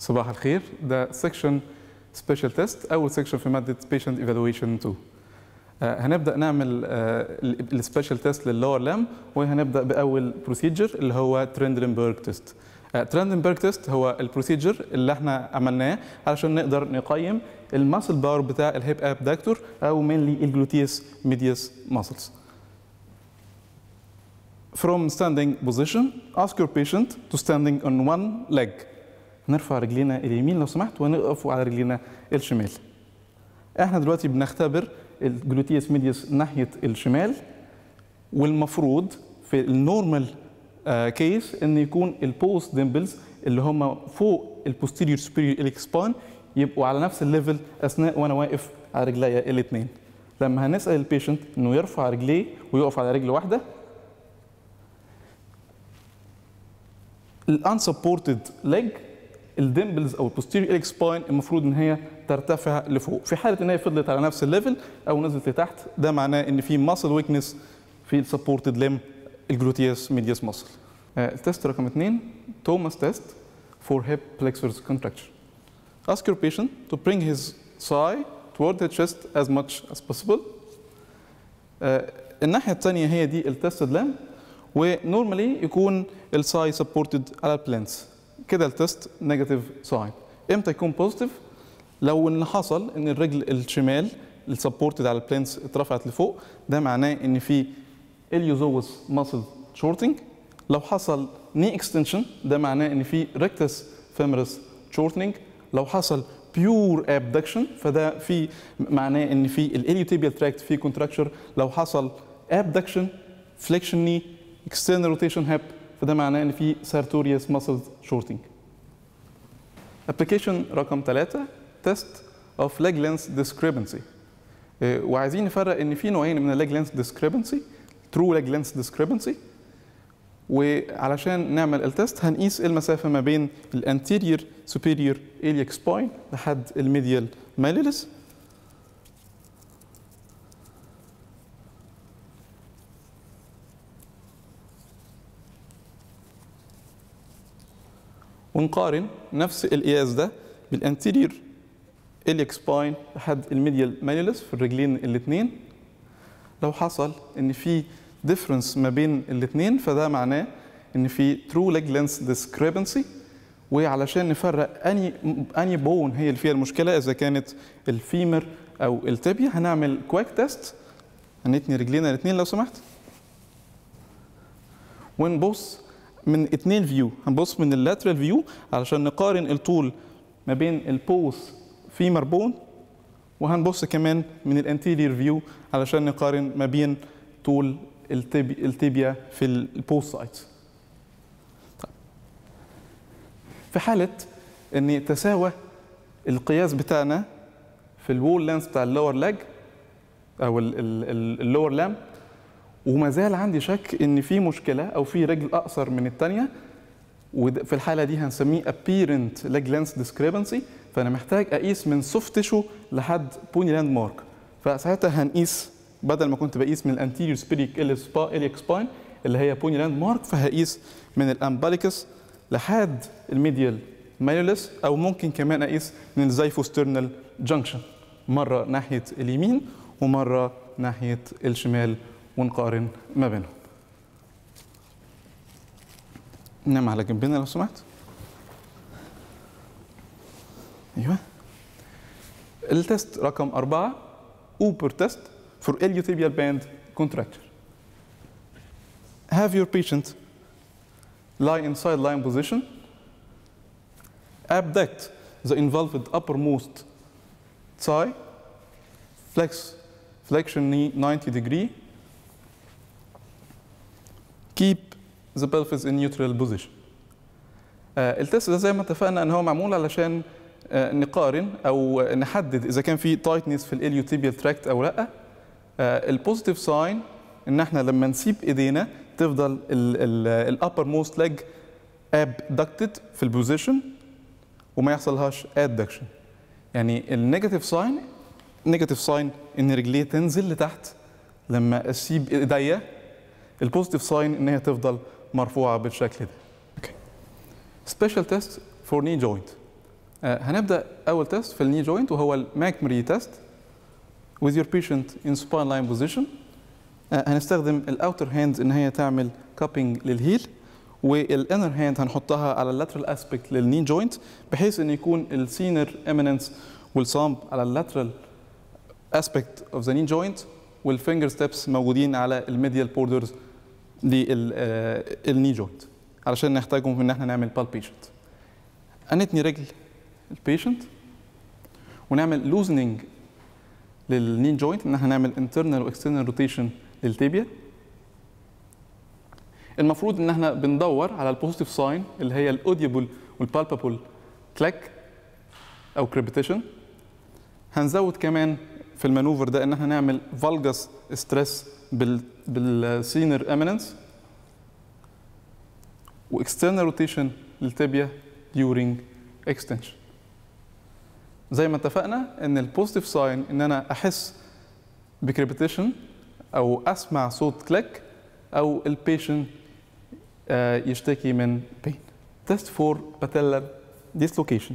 صباح الخير ده سيكشن سبيشال تيست اول سيكشن في ماده بيشنت ايفالويشن 2 آه، هنبدا نعمل السبيشال تيست لللور لام وهنبدا باول بروسيجر اللي هو ترندلنبرج تيست ترندلنبرج تيست هو البروسيجر اللي احنا عملناه علشان نقدر نقيم الماسل باور بتاع الهيب ابداكتور او مينلي الجلوتيوس ميديوس ماسلز From standing position, ask your patient to standing on one leg. نرفع رجلينا اليمين لو سمحت ونقف على رجلينا الشمال. احنا دلوقتي بنختبر الجلوتيوس ميديوس ناحيه الشمال والمفروض في النورمال كيس ان يكون البوست ديمبلز اللي هم فوق البوستيريور سوبيريور اليك سباين يبقوا على نفس الليفل اثناء وانا واقف على رجليا الاثنين. لما هنسال البيشنت انه يرفع رجليه ويقف على رجل واحده الانسبورتد ليج الدمبلز او البوستيريور اليك سباين المفروض ان هي ترتفع لفوق في حاله ان هي فضلت على نفس الليفل او نزلت لتحت ده معناه ان في ماسل ويكنس في السبورتد ليم الجلوتيوس ميديوس ماسل التست رقم اثنين توماس تيست for hip flexors contracture ask your patient to bring his thigh toward the chest as much as possible آه، الناحيه الثانيه هي دي التستد لام ونورمالي يكون الساي سبورتد على البلانس كده التست نيجاتيف ساين امتى يكون بوزيتيف لو ان حصل ان الرجل الشمال السبورتد على البلانس اترفعت لفوق ده معناه ان في اليوزوس ماسل شورتنج لو حصل ني اكستنشن ده معناه ان في ريكتس فيمرس شورتنج لو حصل بيور ابدكشن فده في معناه ان في الاليوتيبيال تراكت في كونتراكشر لو حصل ابدكشن فليكشن ني external روتيشن هيب فده معناه ان في sartorius muscle shorting. application رقم ثلاثة test of leg length discrepancy. آه، وعايزين نفرق ان في نوعين من leg length discrepancy true leg length discrepancy وعلشان نعمل التست هنقيس المسافة ما بين الانتيريور superior iliac spine لحد الميديال malleolus ونقارن نفس القياس ده بالانتيريور اليك سباين لحد الميديال مانيولس في الرجلين الاثنين لو حصل ان في ديفرنس ما بين الاثنين فده معناه ان في ترو ليج لينس ديسكريبنسي وعلشان نفرق اني اني بون هي اللي فيها المشكله اذا كانت الفيمر او التبيا هنعمل كواك تيست هنتني رجلينا الاثنين لو سمحت ونبص من اتنين فيو هنبص من اللاترال فيو علشان نقارن الطول ما بين البوس فيمر بون وهنبص كمان من الانتيريور فيو علشان نقارن ما بين طول التبي التبيا في البوست سايت في حالة ان تساوى القياس بتاعنا في الوول لانس بتاع اللور لاج او اللور لام وما زال عندي شك ان في مشكله او في رجل اقصر من الثانيه وفي الحاله دي هنسميه apparent leg length discrepancy فانا محتاج اقيس من سوفت تيشو لحد بوني لاند مارك فساعتها هنقيس بدل ما كنت بقيس من الانتيريور سبيريك اليك سباين اللي هي بوني لاند مارك فهقيس من الامباليكس لحد الميديال ماليولس او ممكن كمان اقيس من الزيفوسترنال جنكشن مره ناحيه اليمين ومره ناحيه الشمال ونقارن ما بينهم ننام على جنبنا لو سمحت ايوه التست رقم أربعة اوبر تيست for iliotibial band contracture have your patient lie in sideline position abduct the involved uppermost thigh flex flexion knee 90 degree keep the pelvis in neutral position. آه التست ده زي ما اتفقنا ان هو معمول علشان آه نقارن او نحدد اذا كان في تايتنس في الاليوتيبيال تراكت او لا. آه البوزيتيف ساين ان احنا لما نسيب ايدينا تفضل الابر موست ليج ابدكتد في البوزيشن وما يحصلهاش ادكشن. يعني النيجاتيف ساين نيجاتيف ساين ان رجليه تنزل لتحت لما اسيب ايديا البوزيتيف ساين ان هي تفضل مرفوعه بالشكل ده. اوكي. سبيشال تيست فور ني جوينت. آه، هنبدا اول تيست في الني جوينت وهو الماكمري تيست with your patient in spine line position آه، هنستخدم الاوتر هاند ان هي تعمل كابينج للهيل والانر هاند هنحطها على اللاترال اسبكت للني جوينت بحيث ان يكون السينر اميننس والصامب على اللاترال اسبكت اوف ذا ني جوينت والفينجر ستيبس موجودين على الميديال بوردرز للني جوينت علشان نحتاجهم ان احنا نعمل بالبيشنت هنتني رجل البيشنت ونعمل لوزننج للني جوينت ان احنا نعمل انترنال واكسترنال روتيشن للتيبيا المفروض ان احنا بندور على البوزيتيف ساين اللي هي الاوديبل والبالبابل كلاك او كريبيتيشن هنزود كمان في المانوفر ده ان احنا نعمل فالجاس ستريس بال بالسينر اميننس واكسترنال روتيشن للتibia during extension زي ما اتفقنا ان البوزيتيف ساين ان انا احس بكريبيتيشن او اسمع صوت كليك او البيشنت يشتكي من بين تيست فور باتيلر ديسلوكيشن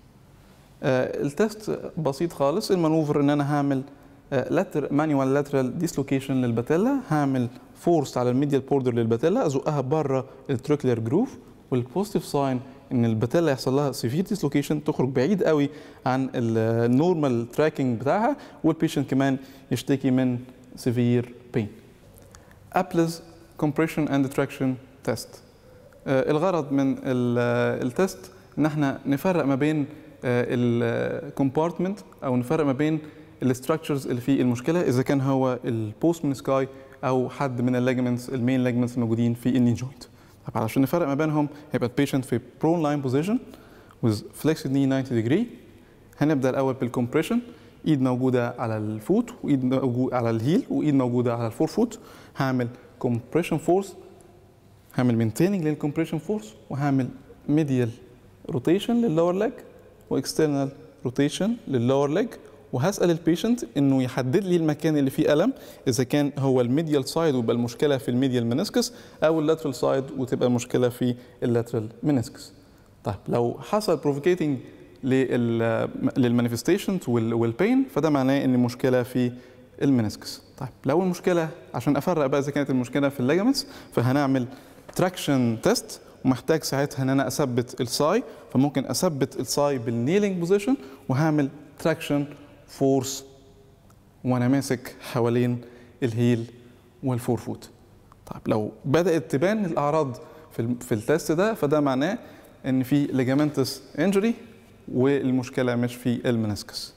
التيست بسيط خالص المانوفر ان انا هعمل لاتر مانيوال لاترال ديسلوكيشن للباتيلا هعمل فورس على الميديال بوردر للباتيلا ازقها بره التروكلير جروف والبوزيتيف ساين ان الباتيلا يحصل لها سيفير ديسلوكيشن تخرج بعيد قوي عن النورمال تراكنج بتاعها والبيشنت كمان يشتكي من سيفير بين ابلز compression and traction test آه، الغرض من التست ان احنا نفرق ما بين الكومبارتمنت او نفرق ما بين الاستراكشرز اللي فيه المشكله اذا كان هو البوست من سكاي او حد من الليجمنتس المين ليجمنتس الموجودين في الني جوينت طب علشان نفرق ما بينهم هيبقى البيشنت في prone line position with flexed knee 90 degree هنبدا الاول بالكمبريشن ايد موجوده على الفوت وايد موجوده على الهيل وايد موجوده على الفور فوت هعمل كومبريشن فورس هعمل مينتيننج للكمبريشن فورس وهعمل ميديال روتيشن لللور ليج واكسترنال روتيشن لللور ليج وهسال البيشنت انه يحدد لي المكان اللي فيه الم اذا كان هو الميديال سايد ويبقى المشكله في الميديال منسكس او اللاترال سايد وتبقى المشكله في اللاترال منسكس طيب لو حصل بروفوكيتنج للمانيفستيشنز والبين فده معناه ان المشكله في المنسكس طيب لو المشكله عشان افرق بقى اذا كانت المشكله في الليجمنتس فهنعمل تراكشن تيست ومحتاج ساعتها ان انا اثبت الساي فممكن اثبت الساي بالنيلينج بوزيشن وهعمل تراكشن فورس وانا ماسك حوالين الهيل والفور فوت طيب لو بدات تبان الاعراض في ال- في التست ده فده معناه ان في ليجامنتس انجري والمشكله مش في المنسكس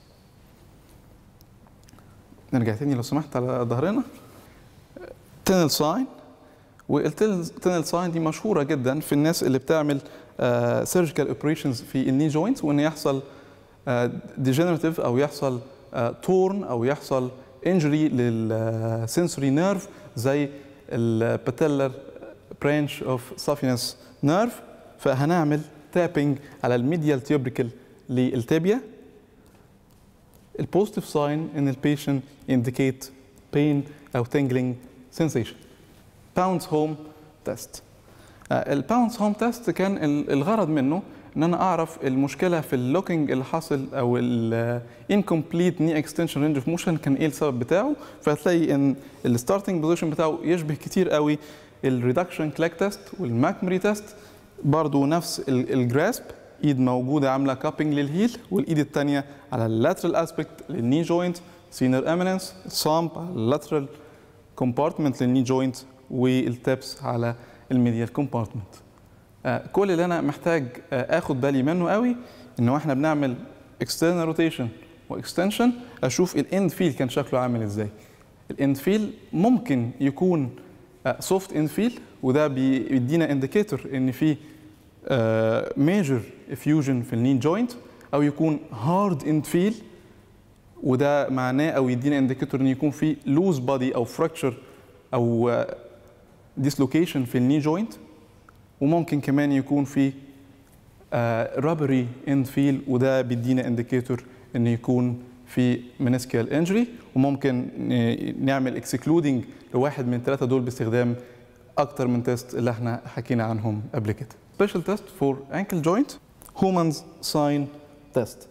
نرجع تاني لو سمحت على ظهرنا تنل ساين والتنل ساين دي مشهوره جدا في الناس اللي بتعمل سيرجيكال اوبريشنز في الني جوينتس وان يحصل ديجنراتيف او يحصل تورن او يحصل انجري للسنسوري نيرف زي الباتيلر برانش اوف سافينس نيرف فهنعمل تابنج على الميديال تيوبريكال للتابيا البوزيتيف ساين ان البيشنت indicate pain او tingling sensation باونس هوم تيست الباونس هوم تيست كان ال- الغرض منه ان انا اعرف المشكله في اللوكينج اللي حاصل او الانكمبليت ني اكستنشن رينج اوف موشن كان ايه السبب بتاعه فهتلاقي ان الستارتنج بوزيشن بتاعه يشبه كتير قوي الريدكشن كلاك تيست والماكمري تيست برضه نفس الجراسب ايد موجوده عامله كابنج للهيل والايد الثانيه على اللاترال اسبكت للني جوينت سينر اميننس صامب على اللاترال كومبارتمنت للني جوينت والتابس على الميديال كومبارتمنت كل اللي انا محتاج آه، اخد بالي منه قوي ان احنا بنعمل اكسترنال روتيشن واكستنشن اشوف الاند فيل كان شكله عامل ازاي الاند فيل ممكن يكون سوفت اند فيل وده بيدينا انديكيتور ان في ميجر افيوجن في النين جوينت او يكون هارد اند فيل وده معناه او يدينا انديكيتور ان يكون في لوز بادي او فراكشر او ديسلوكيشن في الني جوينت وممكن كمان يكون في رابري اند فيل وده بيدينا انديكيتور ان يكون في منسكيال انجري وممكن ن- نعمل اكسكلودنج لواحد من الثلاثه دول باستخدام اكتر من تيست اللي احنا حكينا عنهم قبل كده. سبيشال تيست فور انكل جوينت هومانز ساين تيست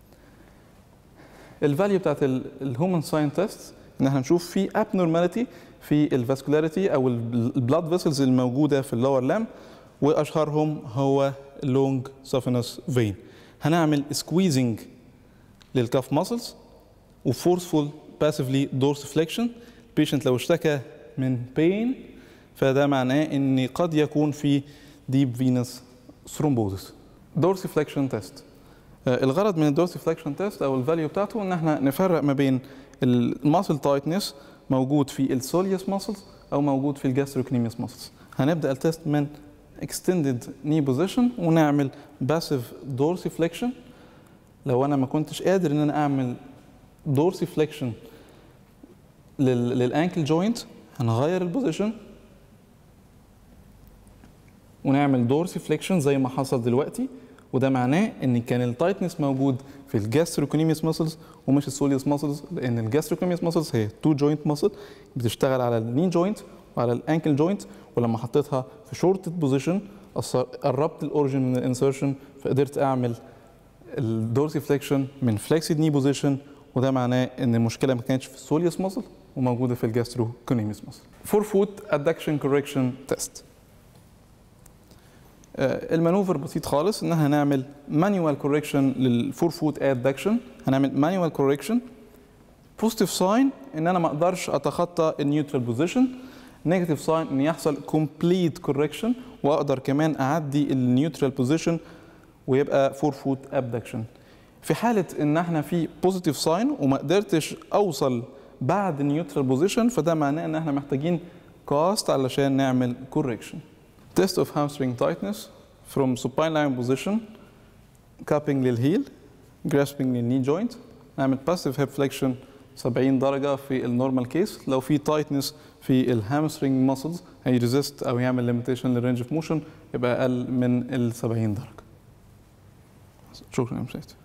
الفاليو بتاعت الهومن ساين تيست ان احنا نشوف في abnormality في الفاسكولاريتي او البلاد فيسلز الموجوده في اللور لام واشهرهم هو اللونج سافينس فين هنعمل سكويزنج للكاف ماسلز وفورسفول باسفلي دورس فليكشن البيشنت لو اشتكى من بين فده معناه ان قد يكون في ديب فينس ثرومبوزس دورسي فليكشن تيست الغرض من الدورسي فليكشن تيست او الفاليو بتاعته ان احنا نفرق ما بين الماسل تايتنس موجود في السوليوس ماسلز او موجود في الجاستروكنيميوس ماسلز هنبدا التيست من extended knee position ونعمل passive dorsiflexion لو انا ما كنتش قادر ان انا اعمل dorsiflexion لل للانكل جوينت هنغير البوزيشن ونعمل dorsiflexion زي ما حصل دلوقتي وده معناه ان كان التايتنس موجود في الجاستروكونيميوس ماسلز ومش السوليوس ماسلز لان الجاستروكونيميوس ماسلز هي تو جوينت ماسل بتشتغل على الني جوينت وعلى الانكل جوينت ولما حطيتها في شورت بوزيشن قربت الاوريجن من الانسرشن فقدرت اعمل الدورسي فليكشن من فليكسد ني بوزيشن وده معناه ان المشكله ما كانتش في السوليوس ماسل وموجوده في الجاستروكونيميوس ماسل فور فوت ادكشن كوركشن تيست المانوفر بسيط خالص ان احنا هنعمل مانيوال كوركشن للفور فوت ادكشن هنعمل مانيوال كوركشن بوزيتيف ساين ان انا ما اقدرش اتخطى النيوترال بوزيشن نيجاتيف ساين ان يحصل كومبليت كوركشن واقدر كمان اعدي النيوترال بوزيشن ويبقى فور فوت ابدكشن في حاله ان احنا في بوزيتيف ساين وما قدرتش اوصل بعد النيوترال بوزيشن فده معناه ان احنا محتاجين كاست علشان نعمل كوركشن test of hamstring tightness from supine lying position cupping للهيل grasping للني joint نعمل passive hip flexion 70 درجة في النورمال كيس لو في تايتنس في الهامسترنج ماسلز هيريزيست او يعمل ليميتيشن للرينج اوف موشن يبقى اقل من ال 70 درجة شكرا يا مسيت